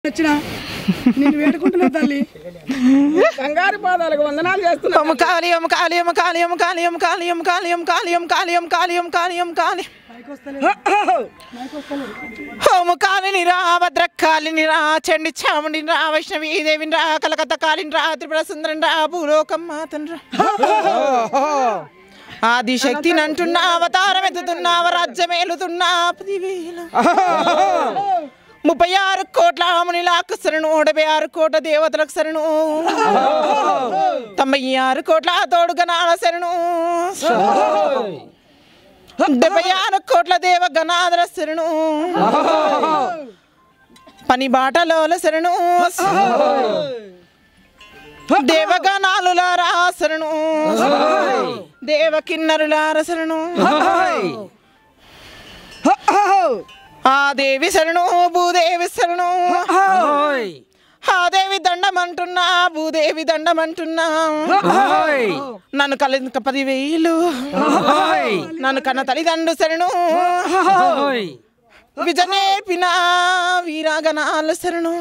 వచ్చిన నేను వేడుకుంటున్నా తల్లి బంగారు పాదాలకు వందనాలు చేస్తున్నా ఓం కాళియం కాళియం కాళియం కాళియం కాళియం కాళియం కాళియం కాళియం కాళియం కాళియం కాళి ఓము కాళిని రా భద్రకాళిని రా చండి చాముండిని రా వైష్ణవి దేవిని రా కలకత్త కాళిని రా త్రిపుర సుందరం రా భూలోకం మాతన్ రా ఆది శక్తిని అంటున్నా అవతారం ఎత్తుతున్నావ రాజ్యం ఏలుతున్నా పదివేల ముప్పై ఆరు కోట్ల మునిలాకు శరణు డెబ్బై ఆరు కోట్ల దేవతలకు శరణు తొంభై ఆరు కోట్ల తోడుగణాల శరణు డెబ్బై ఆరు కోట్ల దేవ గణాదర శరణు పని బాటలోల శరణు దేవగణాలులారా శరణు దేవ కిన్నరులార శరణు ఆ దేవి శరణు భూదేవి శరణు ఆ దేవి దండమంటున్నా భూదేవి దండమంటున్నా నన్ను కల పదివేలు నన్ను కన్న తల్లిదండ్రు శరణు విజ నేర్పిన వీరాగణాలు శరణు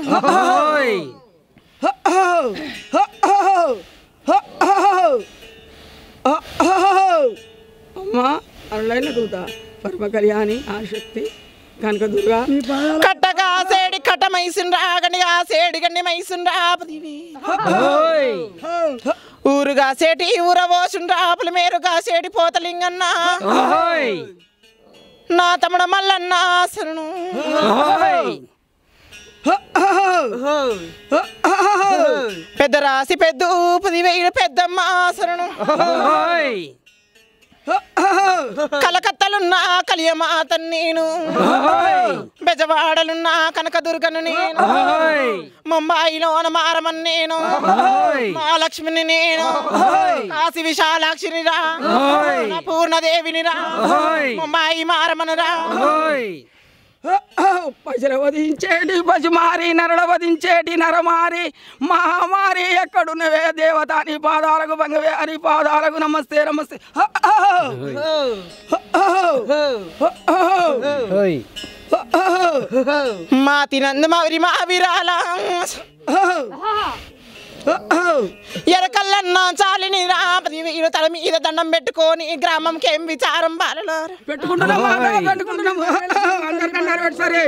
అమ్మా అరులైన దూత పరమ కళ్యాణి ఆశక్తి కనక దుర్గా కట్టగా సేడి కట్ట మైసుండ్రా గండిగా సేడి గండి మైసుండ్రా పదివేలు ఊరుగా సేటి ఊరవోసుండ్రా ఆపుల మేరుగా సేటి పోతలింగన్న నా తమ్ముడ మల్లన్న శరణు పెద్ద రాసి పెద్ద పదివేలు పెద్దమ్మ శరణు కలకత్తలున్నా కలియమాత నేను బెజవాడలున్నా కనకదుర్గను నేను ముంబాయిలో మారమని నేను మహాలక్ష్మిని నేను కాశీ విశాలాక్షిని రా నా పూర్ణదేవిని రా ముంబాయి మారమను రా పజల వధించేటి పశుమారి నరడ వధించేటి నరమారి మహామారి ఎక్కడున్నవే దేవత నీ పాదాలకు బంగవే అని పాదాలకు నమస్తే నమస్తే హ, హ, హ, హ, హ, మా తినందు మావిరి మా విరాల ఎరకల్లన్న చాలిని రా పదివేలు తల మీద దండం పెట్టుకొని గ్రామంకి ఏం విచారం బాలలారా పెట్టుకుంటున్నాం మాట, పెట్టుకుంటున్నాం అందరికన్నా పెట్టు సరే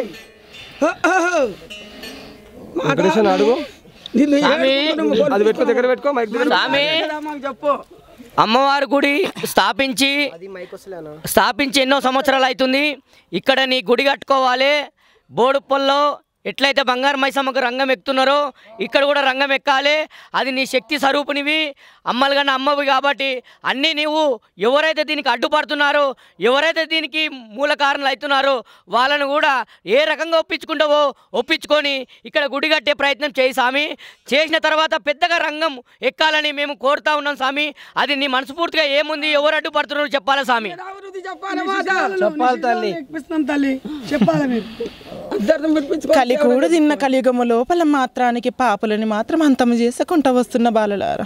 వెంకటేశ్వర అడుగు నిన్ను ఏడుకుంటున్నాము. అది పెట్టుకో దగ్గర పెట్టుకో మైక్ దగ్గర స్వామి కదా మాకు చెప్పు అమ్మవారి గుడి స్థాపించి స్థాపించి ఎన్నో సంవత్సరాలు అవుతుంది ఇక్కడ నీ గుడి కట్టుకోవాలి బోడుప్పల్లో ఎట్లయితే బంగారు మైసమ్మకు రంగం ఎక్కుతున్నారో ఇక్కడ కూడా రంగం ఎక్కాలి అది నీ శక్తి స్వరూపునివి అమ్మలు కన్నా అమ్మవి కాబట్టి అన్నీ నీవు ఎవరైతే దీనికి అడ్డుపడుతున్నారో ఎవరైతే దీనికి మూల కారణాలు అవుతున్నారో వాళ్ళను కూడా ఏ రకంగా ఒప్పించుకుంటావో ఒప్పించుకొని ఇక్కడ గుడి కట్టే ప్రయత్నం చేయి స్వామి చేసిన తర్వాత పెద్దగా రంగం ఎక్కాలని మేము కోరుతా ఉన్నాం స్వామి అది నీ మనస్ఫూర్తిగా ఏముంది ఎవరు అడ్డుపడుతున్నారో చెప్పాలి స్వామి అభివృద్ధి చెప్పాలి మాట చెప్పాలి తల్లి ఇప్పిస్తాం తల్లి చెప్పాలి మీరు అర్థం వినిపించుకో కలికూడు తిన్న కలియుగము లోపల మాత్రానికి పాపులని మాత్రం అంతము చేసుకుంటా వస్తున్న బాలలారా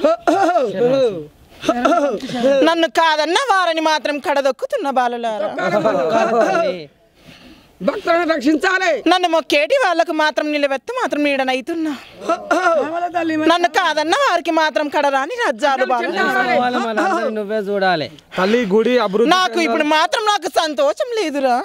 నన్ను కాదన్న వారని మాత్రం కడదొక్కుతున్న బాలలారా భక్తులను రక్షించాలి నన్ను మొక్కేటి వాళ్ళకు మాత్రం నిలబెత్త మాత్రం నీడనైతున్నా నన్ను కాదన్న వారికి మాత్రం కడరాని రాజ్యాలు బాలలారా నువ్వే చూడాలి తల్లి గుడి అభివృద్ధి నాకు ఇప్పుడు మాత్రం నాకు సంతోషం లేదురా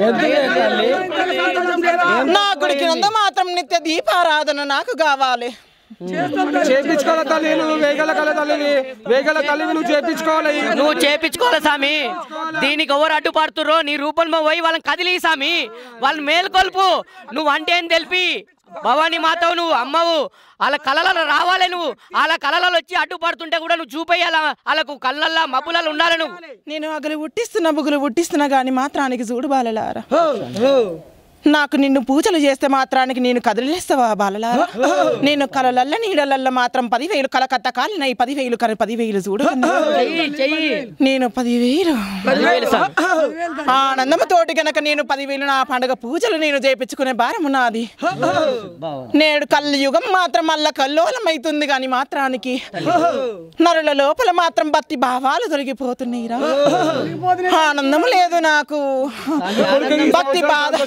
నా గుడికి నందు మాత్రం నిత్య దీపారాధన నాకు కావాలి చేపించుకోవాలి తల్లి నువ్వు వేగల కల తల్లివి వేగల తల్లివి నువ్వు చేపించుకోవాలి నువ్వు చేపించుకోవాలి స్వామి దీనికి ఎవరు అడ్డుపడుతుర్రో నీ రూపంలో పోయి వాళ్ళని కదిలి స్వామి వాళ్ళని మేల్కొల్పు నువ్వు అంటే అని తెలిపి భవానీ మాతవు నువ్వు అమ్మవు వాళ్ళ కళలలో రావాలి నువ్వు వాళ్ళ కళలలో వచ్చి అడ్డుపడుతుంటే కూడా నువ్వు చూపేయాల వాళ్ళకు కళ్ళల్లో మబ్బులలో ఉండాలి నువ్వు నేను అగలు పుట్టిస్తున్నా బుగులు పుట్టిస్తున్నా గాని మాత్రానికి చూడు బాలలారా నాకు నిన్ను పూజలు చేస్తే మాత్రానికి నేను కదిలేస్తావా బాలలారా నేను కలలల్ల నీడలల్ల మాత్రం పదివేలు కలకత్త కాలిన ఈ పదివేలు కల పదివేలు చూడు చెయ్యి చెయ్యి నేను పదివేలు పదివేలు స్వామి. ఆనందముతోటి గనక నేను పదివేలు నా పండుగ పూజలు నేను చేపించుకునే భారము నాది నేడు కళ్ళయుగం మాత్రం మల్ల కల్లోలమైతుంది గాని మాత్రానికి నరుల లోపల మాత్రం భక్తి భావాలు తొలగిపోతున్నాయిరా ఆనందం లేదు నాకు భక్తి బాధ సంతోషం కావాలి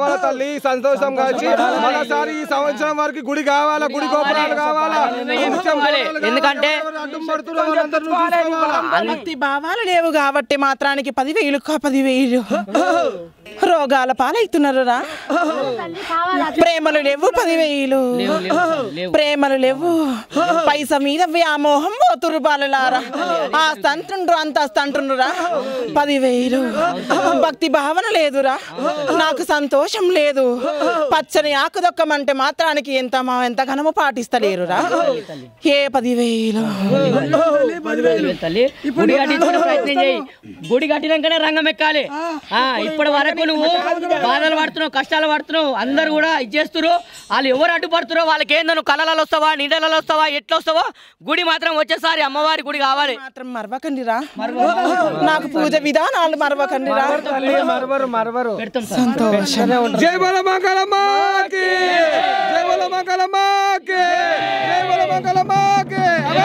కావాలా తల్లి సంతోషం కాచి మనసారి ఈ సంవత్సరం వరకు గుడి కావాలా గుడి గోపురాలు కావాలా నిత్యం గోడలు ఎందుకంటే కావాలా, అడ్డం పడుతున్న వాళ్ళందరినీ చూసుకోవాలా. భక్తి భావాలు లేవు కాబట్టి మాత్రానికి పదివేలు కా పదివేలు రోగాల పాలవుతున్నారు రా ప్రేమలు లేవు పదివేలు ప్రేమలు లేవు పైస మీద వ్యామోహం పోతురు బాలలారా ఆ స్తంటుండ్రు అంత స్తంటుండ్రురా పదివేలు భక్తి భావన లేదురా నాకు సంతోషం లేదు పచ్చని ఆకుదొక్కమంటే మాత్రానికి ఎంత మా ఎంత ఘనము పాటిస్తలేరురా ఏ పదివేలు తల్లి గుడి కట్టించుకునే ప్రయత్నం చేయి గుడి కట్టినాకనే రంగం ఎక్కాలి ఆ ఇప్పటి వరకు నువ్వు బాధలు పడుతున్నావు కష్టాలు పడుతున్నావు అందరు కూడా ఇది చేస్తున్నారు వాళ్ళు ఎవరు అడ్డుపడుతున్నారో వాళ్ళకి ఏందో నువ్వు కళలలో వస్తావా నీడలలో వస్తావా ఎట్లా వస్తావా గుడి మాత్రం వచ్చేసారి అమ్మవారి గుడి కావాలి మాత్రం మరవకండిరా నాకు పూజ విధానాలు మరవకండిరా మరవరు మరవరు పెడతాం సార్ సంతోషం జై బల మంగళమ్మకి జై బల మంగళమ్మకి జై బల మంగళమ్మకి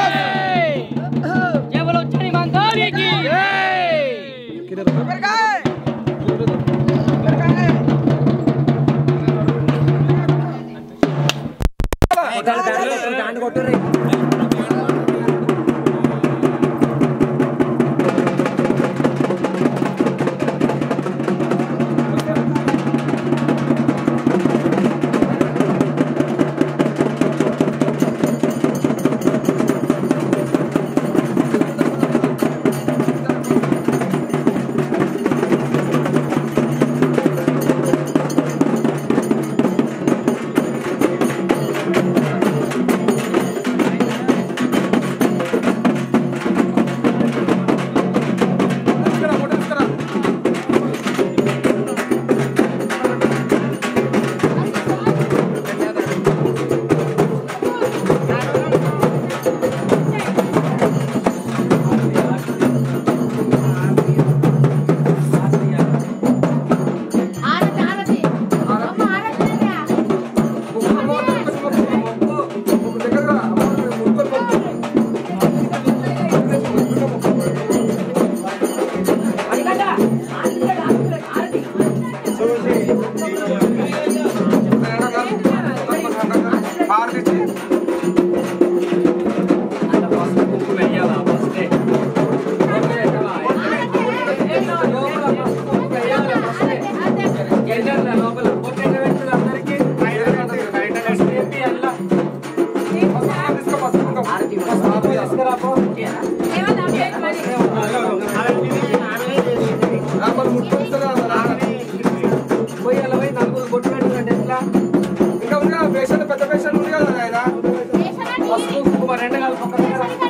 జయబలో వచ్చని మంగారికి ఆరతి ఆరతి అమ్మ ఆరతి లేదా? ఇంకా ఉంది కదా పేషెంట్ పెద్ద పేషెంట్ ఉంది కదా ఆయన దేశానికి రెండు కలిపి